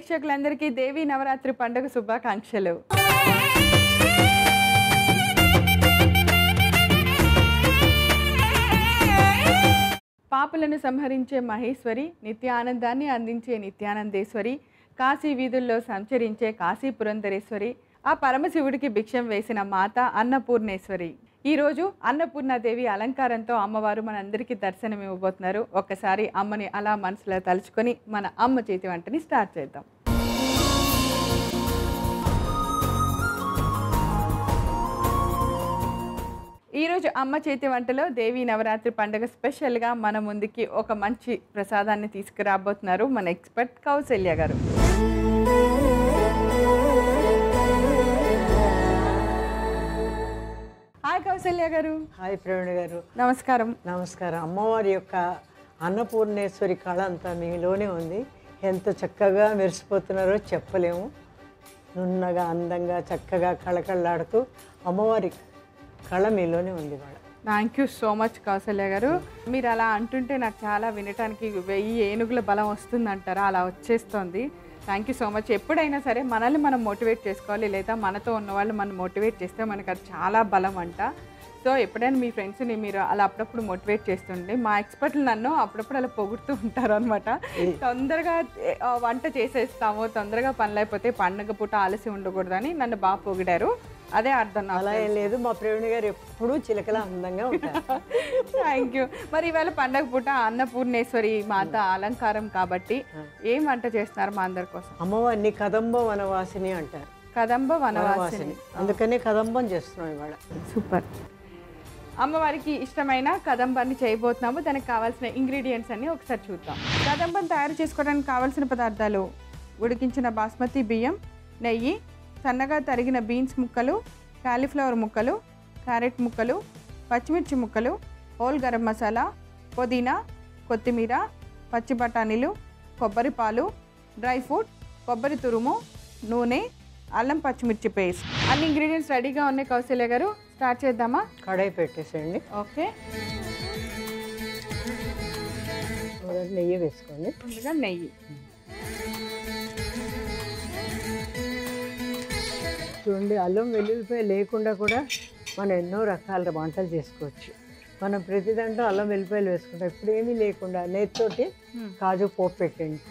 ప్రేక్షకులందరికీ దేవి నవరాత్రి పండుగ శుభాకాంక్షలు పాపులను సంహరించే మహేశ్వరి నిత్య ఆనందాన్ని అందించే నిత్యానందేశ్వరి కాశీ వీధుల్లో సంచరించే కాశీ పురంధరేశ్వరి ఆ పరమశివుడికి భిక్షం వేసిన మాత అన్నపూర్ణేశ్వరి ఈరోజు అన్నపూర్ణాదేవి అలంకారంతో అమ్మవారు మనందరికీ దర్శనం ఇవ్వబోతున్నారు ఒక్కసారి అమ్మని అలా మనసులో తలుచుకొని మన అమ్మ చేతి వంటని స్టార్ట్ చేద్దాం ఈరోజు అమ్మ చేతి వంటలో దేవి నవరాత్రి పండుగ స్పెషల్గా మన ముందుకి ఒక మంచి ప్రసాదాన్ని తీసుకురాబోతున్నారు మన ఎక్స్పర్ట్ కౌశల్య గారు హాయ్ కౌశల్య గారు హాయ్ ప్రవీణ్ గారు నమస్కారం నమస్కారం అమ్మవారి యొక్క అన్నపూర్ణేశ్వరి కళ అంతా మీలోనే ఉంది ఎంత చక్కగా మెరిసిపోతున్నారో చెప్పలేము నున్నగా అందంగా చక్కగా కళకళలాడుతూ అమ్మవారి కళ మీలోనే ఉంది వాళ్ళ thank you so much Kausalya garu మీరు అలా అంటుంటే నాకు చాలా వినటానికి వెయ్యి ఏనుగుల బలం వస్తుందంటారా అలా వచ్చేస్తుంది థ్యాంక్ యూ సో మచ్ ఎప్పుడైనా సరే మనల్ని మనం మోటివేట్ చేసుకోవాలి లేదా మనతో ఉన్న వాళ్ళు మనం మోటివేట్ చేస్తే మనకు అది చాలా బలం అంట సో ఎప్పుడైనా మీ ఫ్రెండ్స్ని మీరు అలా అప్పుడప్పుడు మోటివేట్ చేస్తుండే మా ఎక్స్పర్ట్లు నన్ను అప్పుడప్పుడు అలా పొగుడుతూ ఉంటారు అనమాట తొందరగా ఏ, ఆ, వంట చేసేస్తాము తొందరగా పనులు అయిపోతే పండగ పూట ఆలస్యం ఉండకూడదని నన్ను బాగా పొగిడారు అదే అర్థం నాకు అలా ఏం లేదు మా ప్రవీణ్ గారు ఎప్పుడూ చిలకలా అందంగా ఉంటారు థ్యాంక్ యూ మరి ఇవాళ పండగ పూట అన్నపూర్ణేశ్వరి మాత అలంకారం కాబట్టి ఏం వంట చేస్తున్నారు మా అందరి కోసం అమ్మవారిని కదంబ వనవాసిని అంటారు కదంబ వనవాసిని వనవాసిని అందుకనే కదంబం చేస్తున్నాం ఇవాళ సూపర్ అమ్మవారికి ఇష్టమైన కదంబాన్ని చేయబోతున్నాము దానికి కావాల్సిన ఇంగ్రీడియంట్స్ అన్ని ఒకసారి చూద్దాం కదంబం తయారు చేసుకోవడానికి కావాల్సిన పదార్థాలు ఉడికించిన బాస్మతి బియ్యం నెయ్యి సన్నగా తరిగిన బీన్స్ ముక్కలు కాలీఫ్లవర్ ముక్కలు క్యారెట్ ముక్కలు పచ్చిమిర్చి ముక్కలు హోల్ గరం మసాలా పుదీనా కొత్తిమీర పచ్చి బఠానీలు కొబ్బరి పాలు డ్రై ఫ్రూట్ కొబ్బరి తురుము నూనె అల్లం పచ్చిమిర్చి పేస్ట్ అన్ని ఇంగ్రీడియంట్స్ రెడీగా ఉన్నాయి కౌశల్య గారు స్టార్ట్ చేద్దామా కడాయి పెట్టేసేయండి ఓకే మొదట నెయ్యి వేసుకోండి ముందుగా నెయ్యి చూడండి అల్లం వెల్లుల్లిపాయ లేకుండా కూడా మనం ఎన్నో రకాల వంటలు చేసుకోవచ్చు మనం ప్రతి దాంట్లో అల్లం వెల్లిపాయలు వేసుకుంటాం ఇప్పుడు ఏమీ లేకుండా నేతితోటి కాజు పోపు పెట్టండి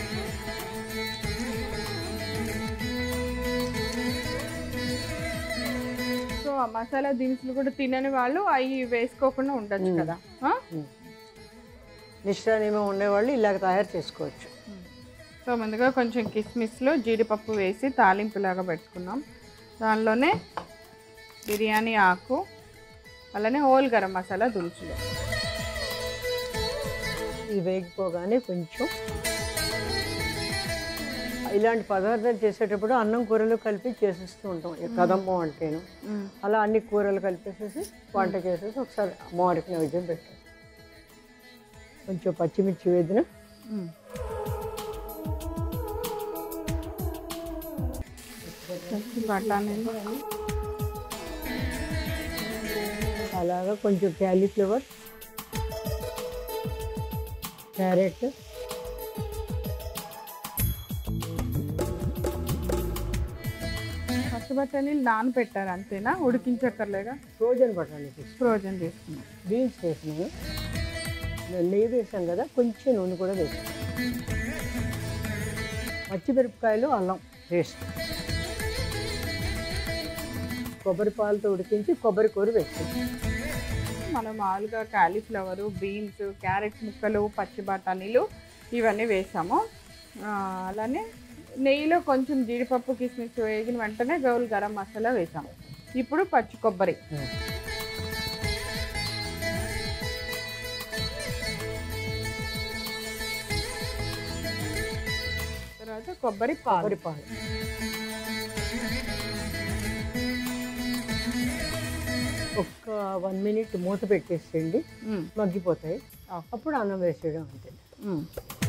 సో ఆ మసాలా దినుసులు కూడా తినని వాళ్ళు అవి వేసుకోకుండా ఉండొచ్చు కదా ఆ? నిష్ఠానేమో ఉండేవాళ్ళు ఇలాగ తయారు చేసుకోవచ్చు సో ముందుగా కొంచెం కిస్మిస్లో జీడిపప్పు వేసి తాలింపులాగా పెట్టుకున్నాం దానిలోనే బిర్యానీ ఆకు అలానే హోల్ గరం మసాలా దులుసులు ఇది వేగిపోగానే కొంచెం ఇలాంటి పదార్థాలు చేసేటప్పుడు అన్నం కూరలు కలిపి చేసేస్తూ ఉంటాం ఈ కదంబం అంటేను అలా అన్ని కూరలు కలిపేసేసి వంట చేసేసి ఒకసారి అమ్మవారికి నైవేద్యం పెట్టాం కొంచెం పచ్చిమిర్చి వేదిన మ్మ్. పచ్చి బఠానీలు అలాగా కొంచెం క్యాలీఫ్లవర్ క్యారెట్ పచ్చి బఠానీలు నానబెట్టారు అంతేనా ఉడికించక్కర్లేగా ఫ్రోజన్ బఠానీ తీసుకున్నాం ఫ్రోజన్ తీసుకున్నాం బీన్స్ వేసినాను నెయ్యి వేసాం కదా కొంచెం నూనె కూడా వేసాం పచ్చిమిరపకాయలు అల్లం పేస్ట్ కొబ్బరి పాలతో ఉడికించి కొబ్బరి కూర వేసాం మనం మామూలుగా కాలీఫ్లవరు బీన్స్ క్యారెట్ ముక్కలు పచ్చి బఠానీలు ఇవన్నీ వేసాము ఆ, అలానే నెయ్యిలో కొంచెం జీడిపప్పు కిస్మిస్ వేగిన వెంటనే గౌల్ గరం మసాలా వేసాము ఇప్పుడు పచ్చి కొబ్బరి తర్వాత కొబ్బరి పాలు కొబ్బరి పాలు ఒక్క వన్ మినిట్ మూత పెట్టేసేయండి మ్మ్. మగ్గిపోతాయి ఆ. అప్పుడు అన్నం వేసేయడం అంతే మ్మ్.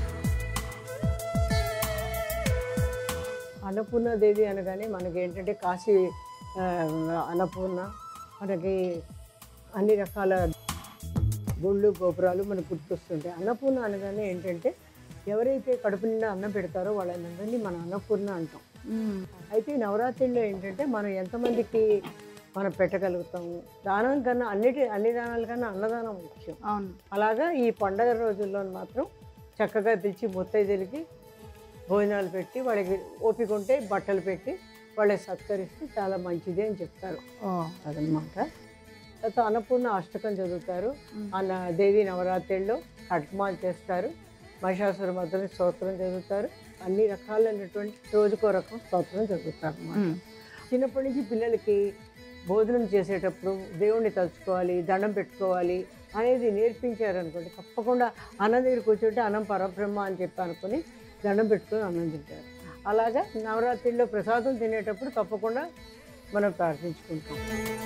అన్నపూర్ణాదేవి అనగానే మనకి ఏంటంటే కాశీ ఆ, అన్నపూర్ణ మనకి అన్ని రకాల గుళ్ళు గోపురాలు మనకు గుర్తొస్తుంటాయి అన్నపూర్ణ అనగానే ఏంటంటే ఎవరైతే కడుపు నిండా అన్నం పెడతారో వాళ్ళందరినీ మనం అన్నపూర్ణ అంటాం మ్మ్. అయితే ఈ నవరాత్రిలో ఏంటంటే మనం ఎంతమందికి మనం పెట్టగలుగుతాము దానం కన్నా అన్నిటి అన్ని దానాల కన్నా అన్నదానం ముఖ్యం అవును అలాగా ఈ పండగ రోజుల్లో మాత్రం చక్కగా పిలిచి ముత్తైదులకి భోజనాలు పెట్టి వాళ్ళకి ఓపిక ఉంటే బట్టలు పెట్టి వాళ్ళకి సత్కరిస్తే చాలా మంచిది అని చెప్తారు ఓ అదనమాట తర్వాత అన్నపూర్ణ అష్టకం చదువుతారు అన్న దేవి నవరాత్రిలో కట్మాలు చేస్తారు మహిషాసుర మధ్యని స్తోత్రం చదువుతారు అన్ని రకాలైనటువంటి రోజుకో రకం స్తోత్రం చదువుతారు అన్నమాట మ్మ్. చిన్నప్పటి నుంచి పిల్లలకి భోజనం చేసేటప్పుడు దేవుణ్ణి తలుచుకోవాలి దండం పెట్టుకోవాలి అనేది నేర్పించారనుకోండి తప్పకుండా అన్నం దగ్గర కూర్చుంటే అన్నం పరబ్రహ్మ అని చెప్పి అనుకుని దండం పెట్టుకొని అన్నం తింటారు అలాగా నవరాత్రిలో ప్రసాదం తినేటప్పుడు తప్పకుండా మనం ప్రార్థించుకుంటాం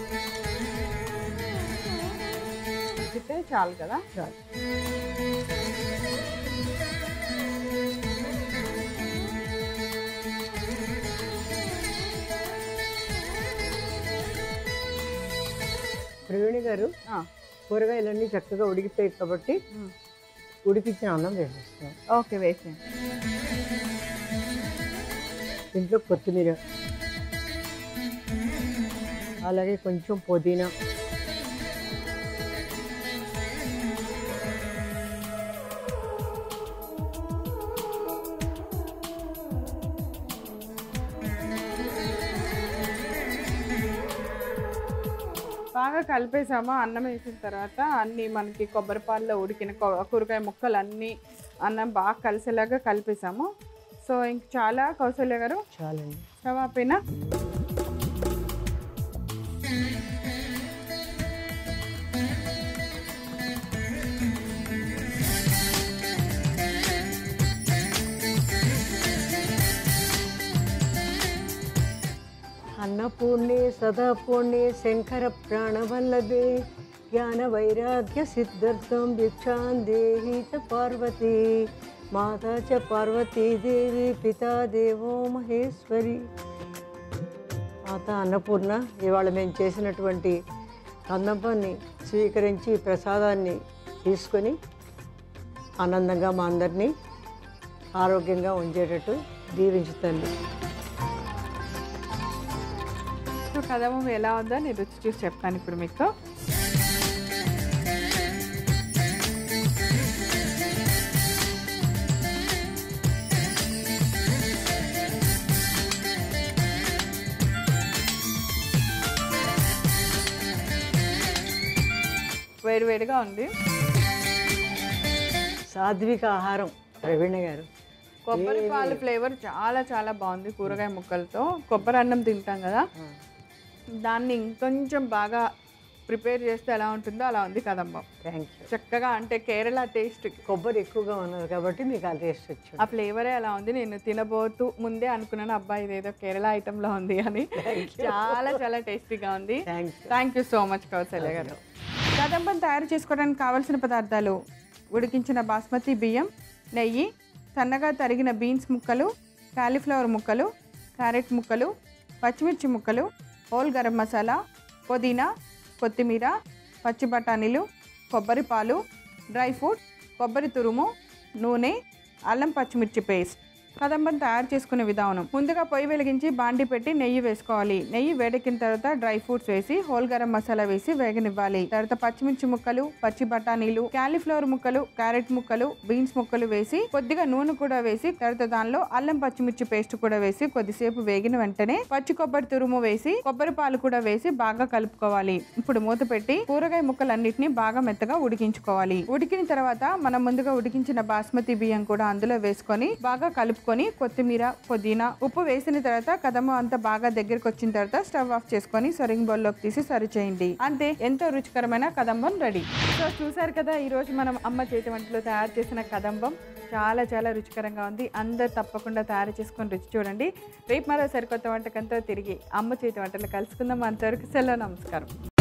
అయితే చాలు కదా చాలు ప్రవీణి గారు ఆ. కూరగాయలన్నీ చక్కగా ఉడికిపోయాయి కాబట్టి మ్మ్. ఉడికించిన అన్నం వేసేస్తాం ఓకే వేసే దీంట్లో కొత్తిమీర అలాగే కొంచెం పుదీనా బాగా కలిపేసామా అన్నం వేసిన తర్వాత అన్ని మనకి కొబ్బరి పాలలో ఉడికిన కొ- కూరగాయ ముక్కలు అన్నీ అన్నం బాగా కలిసేలాగా కలిపేసాము సో ఇంక చాలా కౌశల్య గారు చాలండి స్టవ్ ఆపేనా అన్నపూర్ణే సదాపూర్ణే శంకర ప్రాణవల్లభే జ్ఞాన వైరాగ్య సిద్ధార్థం భిక్షాం దేహి చ పార్వతీ మాతా చ పార్వతీదేవి పితా దేవో మహేశ్వరి మాత అన్నపూర్ణ ఇవాళ మేము చేసినటువంటి కందంపాన్ని స్వీకరించి ప్రసాదాన్ని తీసుకొని ఆనందంగా మా అందరినీ ఆరోగ్యంగా ఉంచేటట్టు దీవించుతండి సో కదమం ఎలా ఉందో నేను రుచి చూసి చెప్తాను ఇప్పుడు మీకు వేడివేడిగా ఉంది సాత్విక ఆహారం ప్రవీణ గారు కొబ్బరి పాలు ఫ్లేవర్ చాలా చాలా బాగుంది కూరగాయ ముక్కలతో కొబ్బరి అన్నం తింటాం కదా దాన్ని ఇంకొంచెం బాగా ప్రిపేర్ చేస్తే ఎలా ఉంటుందో అలా ఉంది కదమ్మ థ్యాంక్ యూ చక్కగా అంటే కేరళ టేస్ట్ కొబ్బరి ఎక్కువగా ఉన్నది కాబట్టి మీకు ఆ టేస్ట్ వచ్చింది ఆ ఫ్లేవరే అలా ఉంది నేను తినబోతూ ముందే అనుకున్నాను అబ్బాయి ఇదేదో కేరళ ఐటెంలో ఉంది అని చాలా చాలా టేస్టీగా ఉంది thank you thank you so much Kausalya garu కదంబం తయారు చేసుకోవడానికి కావలసిన పదార్థాలు ఉడికించిన బాస్మతి బియ్యం నెయ్యి సన్నగా తరిగిన బీన్స్ ముక్కలు కాలీఫ్లవర్ ముక్కలు క్యారెట్ ముక్కలు పచ్చిమిర్చి ముక్కలు హోల్ గరం మసాలా పుదీనా కొత్తిమీర పచ్చి బఠానీలు కొబ్బరి పాలు డ్రై ఫ్రూట్ కొబ్బరి తురుము నూనె అల్లం పచ్చిమిర్చి పేస్ట్ కదంబం తయారు చేసుకునే విధానం ముందుగా పొయ్యి వెలిగించి బాండి పెట్టి నెయ్యి వేసుకోవాలి నెయ్యి వేడెక్కిన తర్వాత డ్రై ఫ్రూట్స్ వేసి హోల్ గరం మసాలా వేసి వేగనివ్వాలి తర్వాత పచ్చిమిర్చి ముక్కలు పచ్చి బఠానీలు క్యాలీఫ్లవర్ ముక్కలు క్యారెట్ ముక్కలు బీన్స్ ముక్కలు వేసి కొద్దిగా నూనె కూడా వేసి తర్వాత దానిలో అల్లం పచ్చిమిర్చి పేస్ట్ కూడా వేసి కొద్దిసేపు వేగిన వెంటనే పచ్చి కొబ్బరి తురుము వేసి కొబ్బరి పాలు కూడా వేసి బాగా కలుపుకోవాలి ఇప్పుడు మూత పెట్టి కూరగాయ ముక్కలన్నిటిని బాగా మెత్తగా ఉడికించుకోవాలి ఉడికిన తర్వాత మనం ముందుగా ఉడికించిన బాస్మతి బియ్యం కూడా అందులో వేసుకొని బాగా కలుపుకొని కొత్తిమీర పుదీనా ఉప్పు వేసిన తర్వాత కదమ అంతా బాగా దగ్గరికి వచ్చిన తర్వాత స్టవ్ ఆఫ్ చేసుకొని సరింగ్ బౌల్లోకి తీసి సర్వ్ చేయండి అంతే ఎంతో రుచికరమైన కదంబం రెడీ సో చూసారు కదా ఈ రోజు మనం అమ్మ చేతి వంటలో తయారు చేసిన కదంబం చాలా చాలా రుచికరంగా ఉంది అందరు తప్పకుండా తయారు చేసుకొని రుచి చూడండి రేపు మరో సరికొత్త వంటకంతో తిరిగి అమ్మ చేతి వంటలు కలుసుకుందాం అంతవరకు సెలవు నమస్కారం